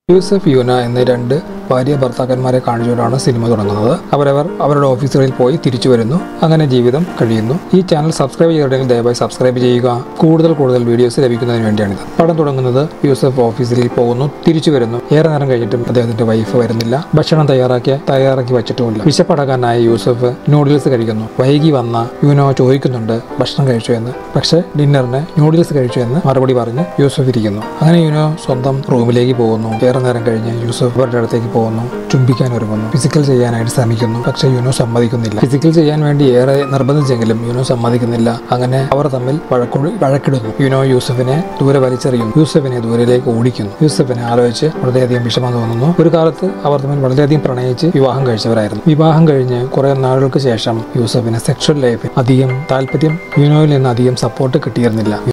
യൂസഫ് യൂന എന്നീ രണ്ട് ഭാര്യ ഭർത്താക്കന്മാരെ കാണിച്ചുകൊണ്ടാണ് സിനിമ തുടങ്ങുന്നത് അവരവർ അവരുടെ ഓഫീസുകളിൽ പോയി തിരിച്ചു വരുന്നു അങ്ങനെ ജീവിതം കഴിയുന്നു ഈ ചാനൽ സബ്സ്ക്രൈബ് ചെയ്തിട്ടുണ്ടെങ്കിൽ ദയവായി സബ്സ്ക്രൈബ് ചെയ്യുക കൂടുതൽ കൂടുതൽ വീഡിയോസ് ലഭിക്കുന്നതിന് വേണ്ടിയാണിത് പടം തുടങ്ങുന്നത് യൂസഫ് ഓഫീസിൽ പോകുന്നു തിരിച്ചു വരുന്നു ഏറെ നേരം കഴിഞ്ഞിട്ടും അദ്ദേഹത്തിന്റെ വൈഫ് വരുന്നില്ല ഭക്ഷണം തയ്യാറാക്കി തയ്യാറാക്കി വെച്ചിട്ടുമില്ല വിശപ്പടക്കാനായ യൂസഫ് നൂഡിൽസ് കഴിക്കുന്നു വൈകി വന്ന യൂനോ ചോദിക്കുന്നുണ്ട് ഭക്ഷണം കഴിച്ചു എന്ന് പക്ഷേ ഡിന്നറിന് നൂഡിൽസ് കഴിച്ചു എന്ന് മറുപടി പറഞ്ഞ് യൂസഫ് ഇരിക്കുന്നു അങ്ങനെ യൂനോ സ്വന്തം റൂമിലേക്ക് പോകുന്നു ഏറെ നേരം കഴിഞ്ഞ് യൂസഫ് അവരുടെ അടുത്തേക്ക് പോകുന്നു ചുംബിക്കാൻ ഒരുങ്ങുന്നു ഫിസിക്കൽ ചെയ്യാനായിട്ട് ശ്രമിക്കുന്നു പക്ഷേ യൂനോ സമ്മതിക്കുന്നില്ല ഫിസിക്കൽ ചെയ്യാൻ വേണ്ടി ഏറെ നിർബന്ധിച്ചെങ്കിലും യൂനോ സമ്മതിക്കുന്നില്ല അങ്ങനെ അവർ തമ്മിൽ വഴക്കൊഴു വഴക്കിടുന്നു യൂനോ യൂസഫിനെ ദൂരെ വലിച്ചെറിയുന്നു യൂസഫിനെ ദൂരേക്ക് ഓടിക്കുന്നു യൂസഫിനെ ആലോചിച്ച് വളരെയധികം വിഷമം തോന്നുന്നു ഒരു കാലത്ത് അവർ തമ്മിൽ വളരെയധികം പ്രണയിച്ച് വിവാഹം കഴിച്ചവരായിരുന്നു വിവാഹം കഴിഞ്ഞ് കുറെ നാളുകൾക്ക് ശേഷം യൂസഫിന് സെക്ഷൽ ലൈഫിൽ അധികം താല്പര്യം യൂനോയിൽ നിന്ന് അധികം സപ്പോർട്ട് കിട്ടിയിരുന്നില്ല